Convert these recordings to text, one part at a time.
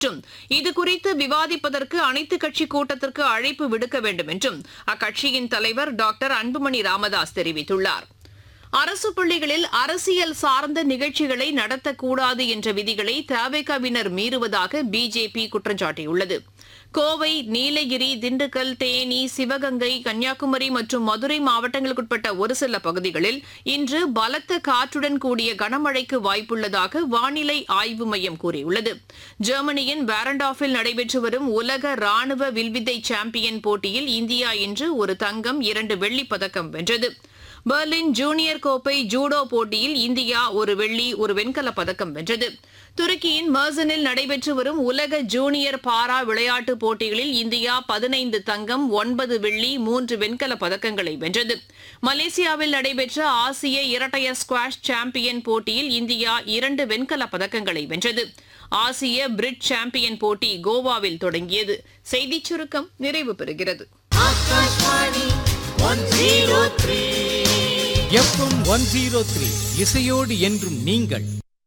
மற்றும் இதுகுறித்து விவாதிப்பதற்கு அனைத்துக் கட்சி கூட்டத்திற்கு அழைப்பு விடுக்க வேண்டும் என்றும் அக்கட்சியின் தலைவர் டாக்டர் அன்புமணி ராமதாஸ் தெரிவித்துள்ளார் அரசு பள்ளிகளில் அரசியல் சார்ந்த நிகழ்ச்சிகளை நடத்தக்கூடாது என்ற விதிகளை தவேகவினர் மீறுவதாக பிஜேபி குற்றம் சாட்டியுள்ளது கோவை நீலகிரி திண்டுக்கல் தேனி சிவகங்கை கன்னியாகுமரி மற்றும் மதுரை மாவட்டங்களுக்குட்பட்ட ஒரு சில பகுதிகளில் இன்று பலத்த காற்றுடன் கூடிய கனமழைக்கு வாய்ப்புள்ளதாக வானிலை ஆய்வு மையம் கூறியுள்ளது ஜெர்மனியின் பேரண்டாஃபில் நடைபெற்று வரும் உலக ராணுவ வில்வித்தை சாம்பியன் போட்டியில் இந்தியா இன்று ஒரு தங்கம் இரண்டு வெள்ளிப் பதக்கம் வென்றது பெர்லின் ஜூனியர் கோப்பை ஜூடோ போட்டியில் இந்தியா ஒரு வெள்ளி ஒரு வெண்கலப் பதக்கம் வென்றது துருக்கியின் மர்சனில் நடைபெற்று வரும் உலக ஜூனியர் பாரா விளையாட்டுப் போட்டிகளில் இந்தியா பதினைந்து தங்கம் ஒன்பது வெள்ளி மூன்று வெண்கலப் பதக்கங்களை வென்றது மலேசியாவில் நடைபெற்ற ஆசிய இரட்டையர் ஸ்குவாஷ் சாம்பியன் போட்டியில் இந்தியா இரண்டு வெண்கலப் பதக்கங்களை வென்றது ஆசிய பிரிட் சாம்பியன் போட்டி கோவாவில் தொடங்கியது செய்திச் சுருக்கம் நிறைவு பெறுகிறது Akashvani one zero three FM one zero three இசையோடு என்றும் நீங்கள்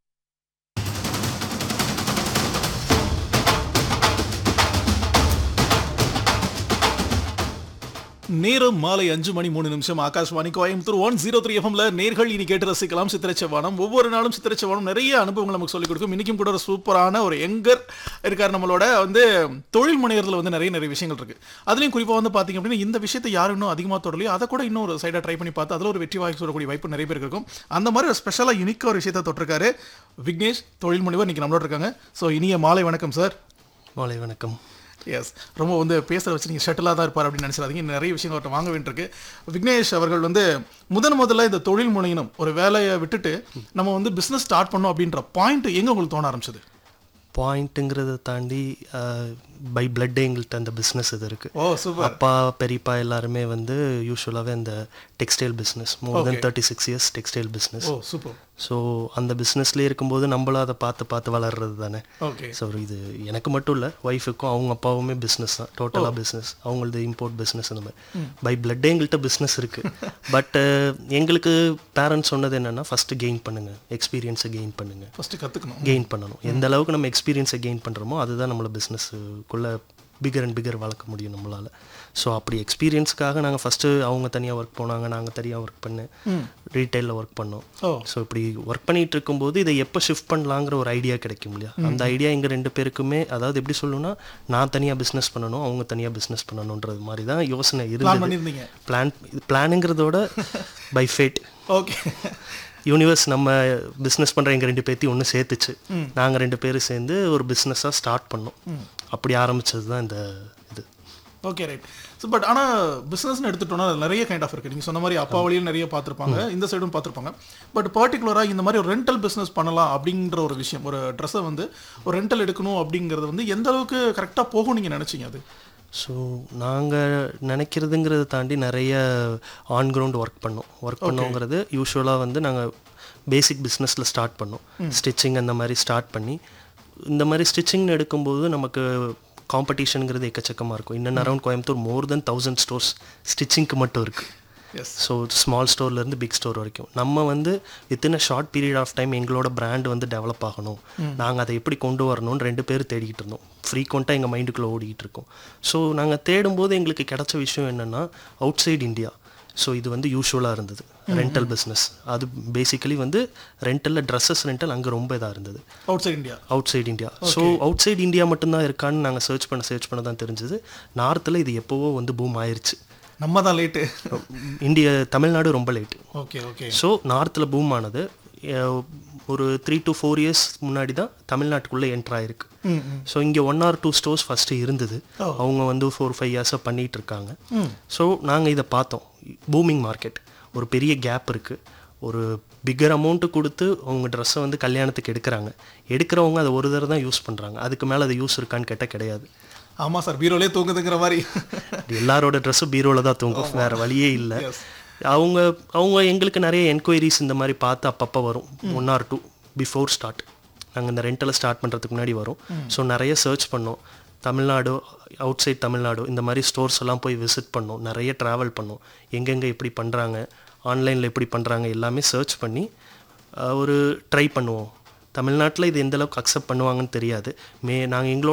நேரம் மாலை அஞ்சு மணி மூணு நிமிஷம் Akashvani Coimbatore one zero three எஃப்எம்ல நேர்கள் இனி கேட்டு ரசிக்கலாம் சித்திரச்சவானம் ஒவ்வொரு நாளும் சித்திரச்சவானம் நிறைய அனுபவங்கள் நமக்கு சொல்லிக் கொடுக்கும் இன்னைக்கும் கூட ஒரு சூப்பரான ஒரு எங்கர் இருக்கார் நம்மளோட வந்து தொழில் முனையத்தில் வந்து நிறைய நிறைய விஷயங்கள் இருக்கு அதுலயும் குறிப்பா வந்து பாத்தீங்க அப்படின்னா இந்த விஷயத்தை யாரும் இன்னும் அதிகமாக தொடலையோ அதை கூட இன்னும் ஒரு சைடா ட்ரை பண்ணி பார்த்து அதில் ஒரு வெற்றி வாய்ப்பு சொல்லக்கூடிய வாய்ப்பு நிறைய பேருக்கு இருக்கும் அந்த மாதிரி ஒரு ஸ்பெஷலாக யுனிக்காக ஒரு விஷயத்தை தொட்டிருக்காரு விக்னேஷ் தொழில் முனைவர் இன்னைக்கு நம்மளோட இருக்காங்க ஸோ இனிய மாலை வணக்கம் சார் மாலை வணக்கம் எஸ் ரொம்ப வந்து பேசுகிற வச்சு நீங்கள் ஷட்டிலாக தான் இருப்பார் அப்படின்னு நினச்சிடாதீங்க இன்னும் நிறைய விஷயங்கள் அவர்கிட்ட வாங்க வேண்டியிருக்கு விக்னேஷ் அவர்கள் வந்து முதன் முதல்ல இந்த தொழில் முனையினம் ஒரு வேலையை விட்டுட்டு நம்ம வந்து பிஸ்னஸ் ஸ்டார்ட் பண்ணோம் அப்படின்ற பாயிண்ட் எங்கே உங்களுக்கு தோண ஆரம்பிச்சது பாயிண்ட்டுங்கிறத தாண்டி பை பிளட் எங்கள்கிட்ட அந்த பிஸ்னஸ் இது இருக்கு ஓ சூப்பர் அப்பா பெரியப்பா எல்லாருமே வந்து யூஸ்வலாகவே அந்த textile business more than thirty six years textile business oh super so அந்த பிஸ்னஸ்லேயே இருக்கும்போது நம்மளும் அதை பார்த்து பார்த்து வளர்றது தானே ஓகே ஸோ இது எனக்கு மட்டும் இல்லை ஒய்ஃபுக்கும் அவங்க அப்பாவுமே பிஸ்னஸ் தான் டோட்டலாக பிஸ்னஸ் அவங்களது இம்போர்ட் பிஸ்னஸ் அந்த மாதிரி பை பிளட்டே எங்கள்கிட்ட பிஸ்னஸ் இருக்குது பட் எங்களுக்கு பேரண்ட்ஸ் சொன்னது என்னென்னா ஃபஸ்ட்டு கெயின் பண்ணுங்கள் எக்ஸ்பீரியன்ஸை கெயின் பண்ணுங்கள் ஃபஸ்ட்டு கற்றுக்கணும் கெயின் பண்ணணும் எந்த அளவுக்கு நம்ம எக்ஸ்பீரியன்ஸை கெயின் பண்ணுறோமோ அதுதான் நம்மளை பிஸ்னஸ்க்குள்ளே பிகர் அண்ட் பிகர் வளர்க்க முடியும் நம்மளால் ஸோ அப்படி எக்ஸ்பீரியன்ஸ்க்காக நாங்கள் ஃபஸ்ட்டு அவங்க தனியாக ஒர்க் போனாங்க நாங்கள் தனியாக ஒர்க் பண்ணேன் ரீட்டைலில் ஒர்க் பண்ணோம் ஓ ஸோ இப்படி ஒர்க் பண்ணிட்டு இருக்கும்போது இதை எப்போ ஷிஃப்ட் பண்ணலாங்கிற ஒரு ஐடியா கிடைக்கும் இல்லையா அந்த ஐடியா எங்கள் ரெண்டு பேருக்குமே அதாவது எப்படி சொல்லணும்னா நான் தனியாக பிஸ்னஸ் பண்ணணும் அவங்க தனியாக பிஸ்னஸ் பண்ணணுன்றது மாதிரி தான் யோசனை பிளான் இருந்தது பண்ணியிருந்தீங்க பிளான் பிளானுங்கிறதோட பை ஃபேட் ஓகே யூனிவர்ஸ் நம்ம பிஸ்னஸ் பண்ணுற எங்கள் ரெண்டு பேர்த்தையும் ஒன்று சேர்த்துச்சு நாங்கள் ரெண்டு பேரும் சேர்ந்து ஒரு பிஸ்னஸாக ஸ்டார்ட் பண்ணோம் அப்படி ஆரம்பிச்சது தான் இந்த இது ஓகே ரைட் ஸோ பட் ஆனால் பிஸ்னஸ்னு எடுத்துட்டோம்னா அதுல நிறைய கைண்ட் ஆஃப் இருக்குது நீங்கள் சொன்ன மாதிரி அப்பா வழியில் நிறைய பார்த்துருப்பாங்க இந்த சைடும் பார்த்துருப்பாங்க பட் பர்டிகுலராக இந்த மாதிரி ஒரு ரெண்டல் பிஸ்னஸ் பண்ணலாம் அப்படின்ற ஒரு விஷயம் ஒரு ட்ரெஸ்ஸை வந்து ஒரு ரெண்டல் எடுக்கணும் அப்படிங்கிறது வந்து எந்த அளவுக்கு கரெக்டாக போகும் நீங்கள் நினச்சிங்க அது ஸோ நாங்கள் நினைக்கிறதுங்கிறத தாண்டி நிறைய ஆன் கிரவுண்ட் ஒர்க் பண்ணோம் ஒர்க் பண்ணோங்கிறது யூஸ்வலாக வந்து நாங்கள் பேசிக் பிஸ்னஸில் ஸ்டார்ட் பண்ணோம் ஸ்டிச்சிங் அந்த மாதிரி ஸ்டார்ட் பண்ணி இந்த மாதிரி ஸ்டிச்சிங்னு எடுக்கும்போது நமக்கு காம்படிஷனுங்கிறது எக்கச்சக்கமாக இருக்கும் இன்னும் around Coimbatore more than thousand stores ஸ்டிச்சிங்க்கு மட்டும் இருக்குது எஸ் ஸோ ஸ்மால் ஸ்டோர்லேருந்து பிக் ஸ்டோர் வரைக்கும் நம்ம வந்து within a short period of time எங்களோட பிராண்ட் வந்து டெவலப் ஆகணும் நாங்கள் அதை எப்படி கொண்டு வரணும்னு ரெண்டு பேர் தேடிக்கிட்டு இருந்தோம் ஃப்ரீக்வெண்ட்டாக எங்கள் மைண்டுக்குள்ளே ஓடிக்கிட்டு இருக்கோம் ஸோ நாங்கள் தேடும்போது எங்களுக்கு கிடைச்ச விஷயம் என்னென்னா அவுட் சைடு இந்தியா ஸோ இது வந்து யூஸ்வலாக இருந்தது ரெண்டல் பிஸ்னஸ் அது பேசிக்கலி வந்து ரெண்டலில் ட்ரெஸ்ஸஸ் ரெண்டல் அங்கே ரொம்ப இதாக இருந்தது outside India outside India so outside India மட்டும்தான் இருக்கான்னு நாங்கள் சர்ச் பண்ண சர்ச் பண்ண தான் தெரிஞ்சது நார்த்தில் இது எப்போவோ வந்து பூம் ஆயிருச்சு நம்ம தான் லேட்டு இந்திய தமிழ்நாடு ரொம்ப லேட்டு ஓகே ஓகே ஸோ நார்த்தில் பூம் ஆனது அஹ், ஒரு த்ரீ டு ஃபோர் இயர்ஸ் முன்னாடி தான் தமிழ்நாட்டுக்குள்ளே என்ட்ரு ஆயிருக்கு ஸோ இங்கே one or two stores first இருந்தது அவங்க வந்து ஃபோர் ஃபைவ் இயர்ஸாக பண்ணிகிட்டு இருக்காங்க ஸோ நாங்கள் இதை பார்த்தோம் பூமிங் மார்க்கெட் ஒரு பெரிய கேப் இருக்குது ஒரு பிக்கர் அமௌண்ட்டு கொடுத்து அவங்க ட்ரெஸ்ஸை வந்து கல்யாணத்துக்கு எடுக்கிறாங்க எடுக்கிறவங்க அதை ஒரு தடவை தான் யூஸ் பண்ணுறாங்க அதுக்கு மேலே அது யூஸ் இருக்கான்னு கேட்டால் கிடையாது ஆமா சார் பீரோலே தூங்குதுங்கிற மாதிரி எல்லாரோட ட்ரெஸ்ஸும் பீரோவில் தான் தூங்கும் வேறு வழியே இல்லை Yes. அவங்க அவங்க எங்களுக்கு நிறைய என்கொயரிஸ் இந்த மாதிரி பார்த்து அப்பப்போ வரும் one or two before start நாங்கள் இந்த ரெண்டலை ஸ்டார்ட் பண்ணுறதுக்கு முன்னாடி வரும் ஸோ நிறைய சர்ச் பண்ணோம் தமிழ்நாடு அவுட் சைட் தமிழ்நாடு இந்த மாதிரி ஸ்டோர்ஸ் எல்லாம் போய் விசிட் பண்ணோம் நிறைய ட்ராவல் பண்ணோம் எங்கெங்கே எப்படி பண்ணுறாங்க ஆன்லைனில் எப்படி பண்ணுறாங்க எல்லாமே சர்ச் பண்ணி அஹ், ஒரு ட்ரை பண்ணுவோம் தமிழ்நாட்டில் இது எந்த அளவுக்கு அக்செப்ட் பண்ணுவாங்கன்னு தெரியாது மே நாங்கள் எங்களோட